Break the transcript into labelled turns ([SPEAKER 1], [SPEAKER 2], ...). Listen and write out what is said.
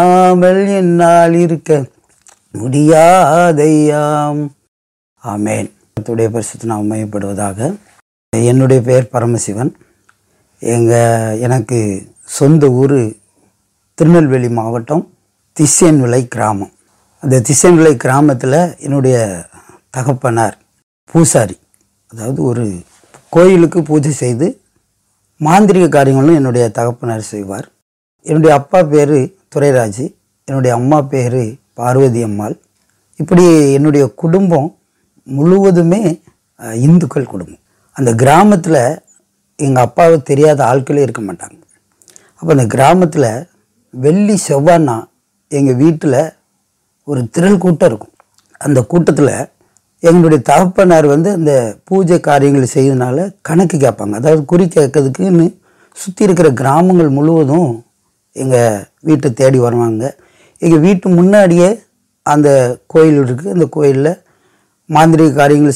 [SPEAKER 1] AMOLED என்னால் இருக்க முடியாதையாம் ஆமேன் கர்த்தருடைய பரிசுத்த நாம் மையப்படுவதாக என்னுடைய பெயர் பரமசிவன் எங்கள் எனக்கு சொந்த ஊர் திருநெல்வேலி மாவட்டம் திசையன்விளை கிராமம் அந்த திசையன்விளை கிராமத்தில் என்னுடைய தகப்பனார் பூசாரி அதாவது ஒரு கோயிலுக்கு பூஜை செய்து மாந்திரிக காரியங்களும் என்னுடைய தகப்பனார் செய்வார் என்னுடைய அப்பா பேர் துரைராஜ் என்னுடைய அம்மா பேர் பார்வதி அம்மாள் இப்படி என்னுடைய குடும்பம் முழுவதுமே அஹ், இந்துக்கள் குடும்பம் அந்த கிராமத்தில் எங்கள் அப்பாவை தெரியாத ஆட்களே இருக்க மாட்டாங்க அப்போ அந்த கிராமத்தில் வெள்ளி செவ்வாய்னா எங்கள் வீட்டில் ஒரு திரள் கூட்டம் இருக்கும் அந்த கூட்டத்தில் எங்களுடைய தகப்பனார் வந்து அந்த பூஜை காரியங்கள் செய்யறதுனால கணக்கு கேட்பாங்க அதாவது குறி கேட்கறதுக்குன்னு சுற்றி இருக்கிற கிராமங்கள் முழுவதும் எங்கள் வீட்டை தேடி வருவாங்க எங்கள் வீட்டு முன்னாடியே அந்த கோயில் இருக்குது அந்த கோயிலில் மாந்திரிக காரியங்கள்